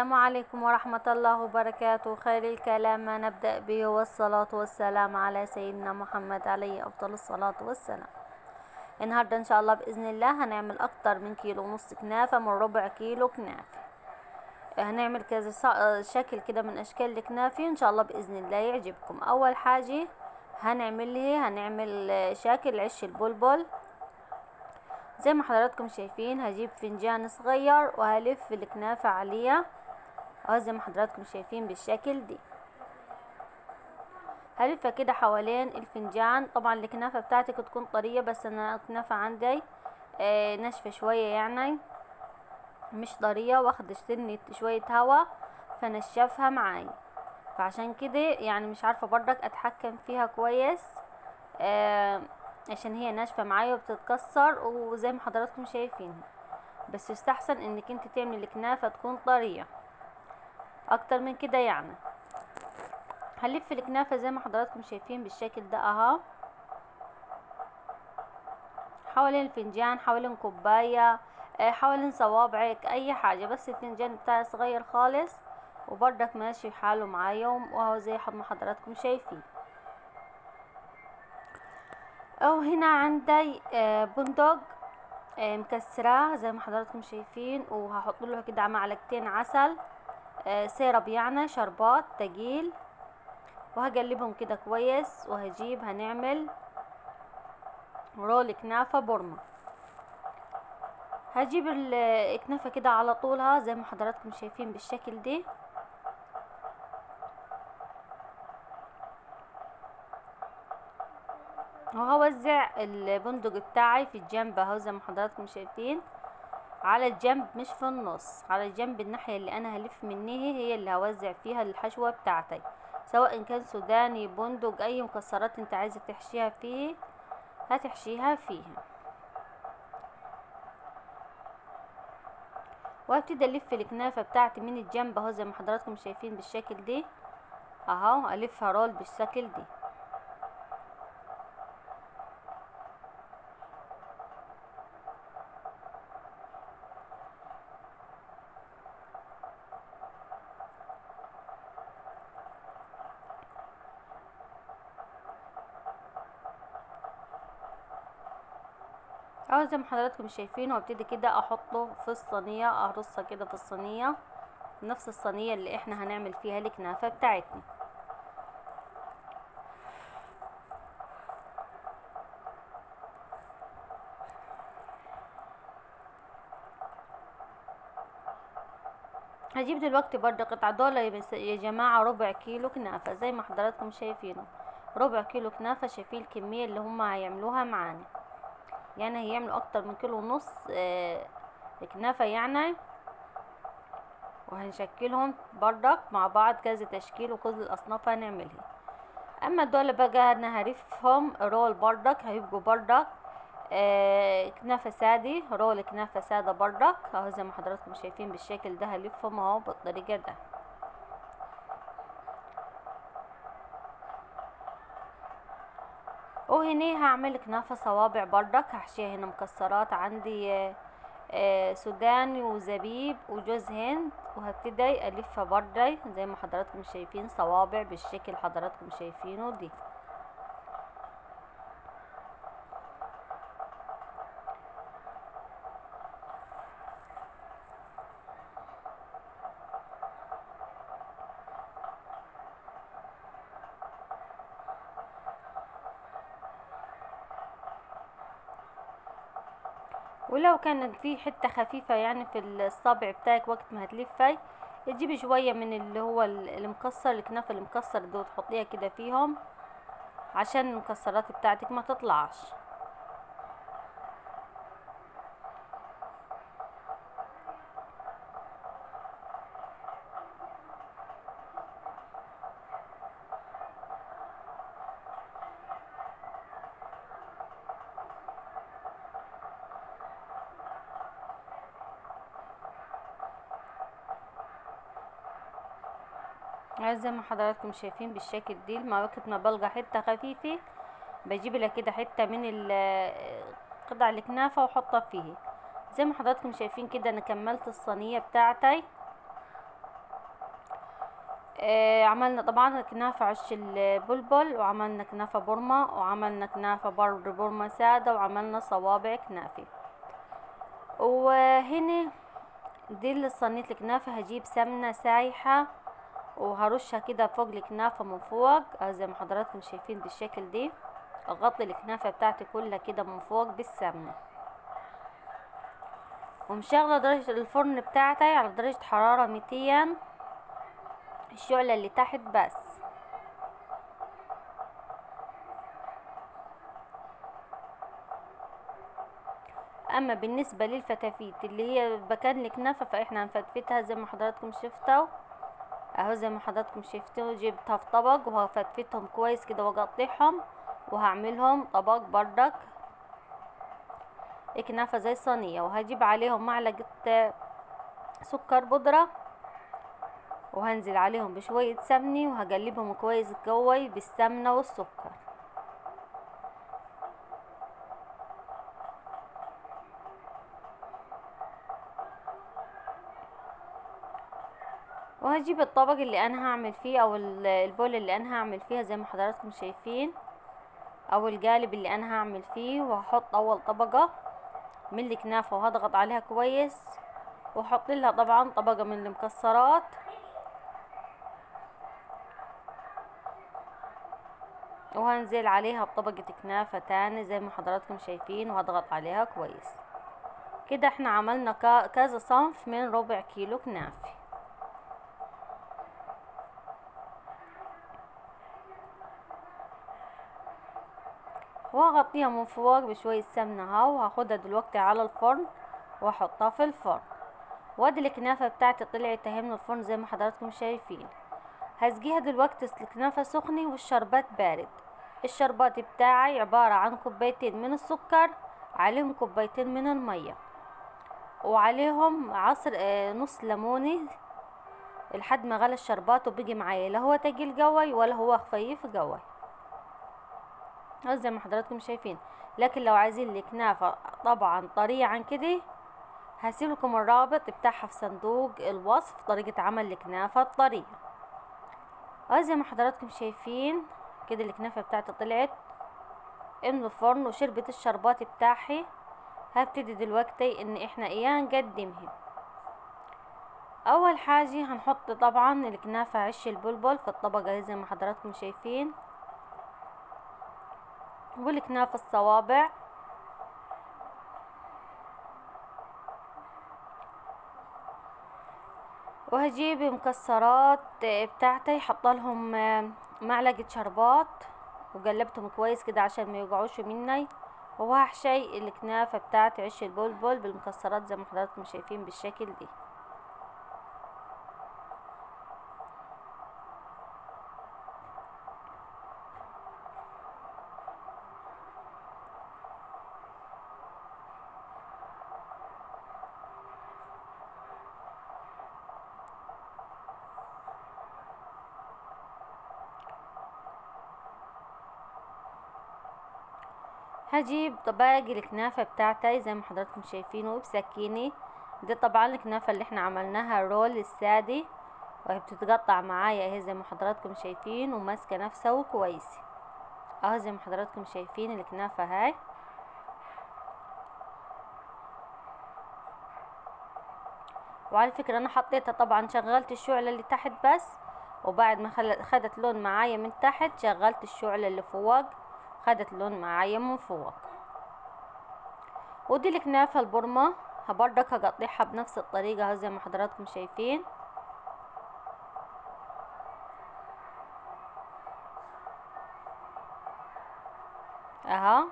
السلام عليكم ورحمة الله وبركاته خير الكلام ما نبدأ به والصلاة والسلام على سيدنا محمد عليه أفضل الصلاة والسلام النهاردة إن شاء الله بإذن الله هنعمل أكتر من كيلو ونص كنافة من ربع كيلو كنافة هنعمل كذا ص- شكل كده من أشكال الكنافة إن شاء الله بإذن الله يعجبكم أول حاجة هنعمل له هنعمل شكل عش البلبل زي ما حضراتكم شايفين هجيب فنجان صغير وهلف الكنافة عليه اهو زي ما حضراتكم شايفين بالشكل دي هلفها كده حوالين الفنجان طبعا الكنافة بتاعتك تكون طرية بس انا الكنافة عندي آه ناشفة شوية يعني مش طرية واخدة سنة شوية هوا فنشفها معايا فعشان كده يعني مش عارفة برضك اتحكم فيها كويس آه عشان هي ناشفة معايا وبتتكسر وزي ما حضراتكم شايفين بس يستحسن انك انت تعملي الكنافة تكون طرية اكتر من كده يعني هلف الكنافة زي ما حضراتكم شايفين بالشكل ده اهو حوالين الفنجان حوالين كوباية آه، حوالين صوابعك اي حاجة بس الفنجان بتاعي صغير خالص وبرضك ماشي حاله معايا وهو زي ما حضراتكم شايفين او هنا عندي آه، بندق آه، مكسراه زي ما حضراتكم شايفين وهحط له كده معلقتين عسل آه، سيرب يعني شربات تقيل وهقلبهم كده كويس وهجيب هنعمل رول كنافة برمة هجيب ال- الكنافة كده على طولها زي ما حضراتكم شايفين بالشكل دي وهوزع البندق بتاعي في الجنب اهو زي ما حضراتكم شايفين على الجنب مش في النص على الجنب الناحية اللي انا هلف منيه هي اللي هوزع فيها الحشوة بتاعتي سواء كان سوداني بندق اي مكسرات انت عايزة تحشيها فيه هتحشيها فيها وهبتدي الف الكنافة بتاعتي من الجنب اهو زي ما حضراتكم شايفين بالشكل دي اهو الفها رول بالشكل دي اهو زي ما حضراتكم شايفين وابتدي كده احطه في الصينية ارصها كده في الصينية نفس الصينية اللي احنا هنعمل فيها الكنافة بتاعتنا هجيب دلوقتي برضه قطع دول يا بس- يا جماعة ربع كيلو كنافة زي ما حضراتكم شايفينه ربع كيلو كنافة شايفين الكمية اللي هم هيعملوها معانا يعني هيعملوا اكتر من كيلو ونص آه، كنافة يعني وهنشكلهم بردك مع بعض كذا تشكيل وكل الاصناف هنعملها اما دول بقى انا هرفهم رول بردك هيبقوا بردك آه كنافة سادة رول كنافة سادة بردك اهو زي ما حضراتكم شايفين بالشكل ده هلفهم اهو بالطريقة ده وهنا هعمل كنافة صوابع بردك هحشيها هنا مكسرات عندي آه، آه، سوداني وزبيب وجوز هند وهبتدي الفها بردي زي ما حضراتكم شايفين صوابع بالشكل حضراتكم شايفينه دي ولو كانت في حتة خفيفة يعني في الصابع بتاعك وقت ما هتلفي تجيبي شوية من اللي هو ال- المكسر الكنافة المكسر ده وتحطيها كده فيهم عشان المكسرات بتاعتك ما تطلعش عايز زي ما حضراتكم شايفين بالشكل دي ما وقت ما بلقى حتة خفيفة بجيب لها كده حتة من ال- قطع الكنافة واحطها فيه زي ما حضراتكم شايفين كده انا كملت الصينية بتاعتي آه عملنا طبعا كنافة عش البلبل وعملنا كنافة برمة وعملنا كنافة برد برمة سادة وعملنا صوابع كنافة وهنا دي اللي صينية الكنافة هجيب سمنة سايحة وهرشها كده فوق الكنافة من فوق آه زي ما حضراتكم شايفين بالشكل دي اغطي الكنافة بتاعتي كلها كده من فوق بالسمنة ومشغلة درجة الفرن بتاعتي على درجة حرارة ميتين الشعلة اللي تحت بس اما بالنسبة للفتافيت اللي هي مكان الكنافة فاحنا هنفتفتها زي ما حضراتكم شفتوا اهو زي ما حضراتكم شفتوا جبتها في طبق وهفتفتهم كويس كده واقطعهم وهعملهم طبق بردك كنافة زي صينية وهجيب عليهم معلقة سكر بودرة وهنزل عليهم بشوية سمنة وهقلبهم كويس قوي بالسمنة والسكر وهجيب الطبق اللي انا هعمل فيه او البول اللي انا هعمل فيها زي ما حضراتكم شايفين او القالب اللي انا هعمل فيه وهحط اول طبقة من الكنافة وهضغط عليها كويس واحط لها طبعا طبقة من المكسرات وهنزل عليها بطبقة كنافة تاني زي ما حضراتكم شايفين وهضغط عليها كويس كده احنا عملنا كذا صنف من ربع كيلو كنافة وهغطيها من فوق بشوية سمنة اهو وهاخدها دلوقتي على الفرن واحطها في الفرن وادي الكنافة بتاعتي طلعت اهي من الفرن زي ما حضراتكم شايفين هسقيها دلوقتي الكنافة سخنة والشربات بارد الشربات بتاعي عبارة عن كوبايتين من السكر عليهم كوبايتين من المية وعليهم عصر آه نص ليمونة لحد ما غلى الشربات وبقي معايا لا هو تقيل قوي ولا هو خفيف قوي زي ما حضراتكم شايفين لكن لو عايزين الكنافة طبعا طرية عن كده هسيبلكم الرابط بتاعها في صندوق الوصف طريقة عمل الكنافة الطرية زي ما حضراتكم شايفين كده الكنافة بتاعتي طلعت من الفرن وشربت الشربات بتاعها هبتدي دلوقتي ان احنا اياه نقدمها اول حاجة هنحط طبعا الكنافة عش البلبل في الطبقة زي ما حضراتكم شايفين والكنافة الصوابع وهجيب مكسرات بتاعتي حط لهم معلقة شربات وقلبتهم كويس كده عشان ما يوقعوش مني وهحشي الكنافة بتاعتي عش البلبل بالمكسرات زي ما حضراتكم شايفين بالشكل دي هجيب باقي الكنافة بتاعتي زي ما حضراتكم شايفينه بسكينة دي طبعا الكنافة اللي احنا عملناها رول السادي وهي بتتقطع معايا اهي زي ما حضراتكم شايفين وماسكة نفسها كويس اهو زي ما حضراتكم شايفين الكنافة هاي وعلى فكرة انا حطيتها طبعا شغلت الشعلة اللي تحت بس وبعد ما خدت لون معايا من تحت شغلت الشعلة اللي فوق خدت لون معايا من فوق ودي الكنافة البرمة هبردك هقطعها بنفس الطريقة زي ما حضراتكم شايفين اها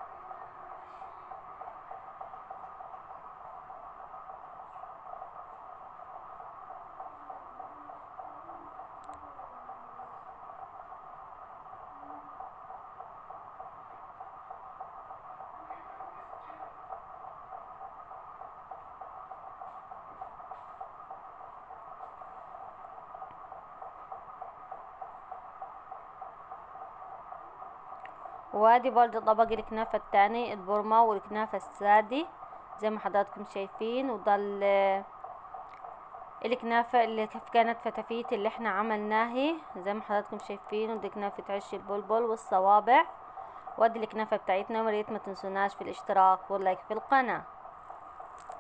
وادي برضه طبق الكنافة التاني البرمة والكنافة السادي زي ما حضراتكم شايفين وده الكنافة اللي كف- كانت فتافيت اللي احنا عملناها زي ما حضراتكم شايفين ودي كنافة عش البلبل والصوابع وادي الكنافة بتاعتنا وريت ما تنسوناش في الاشتراك واللايك في القناة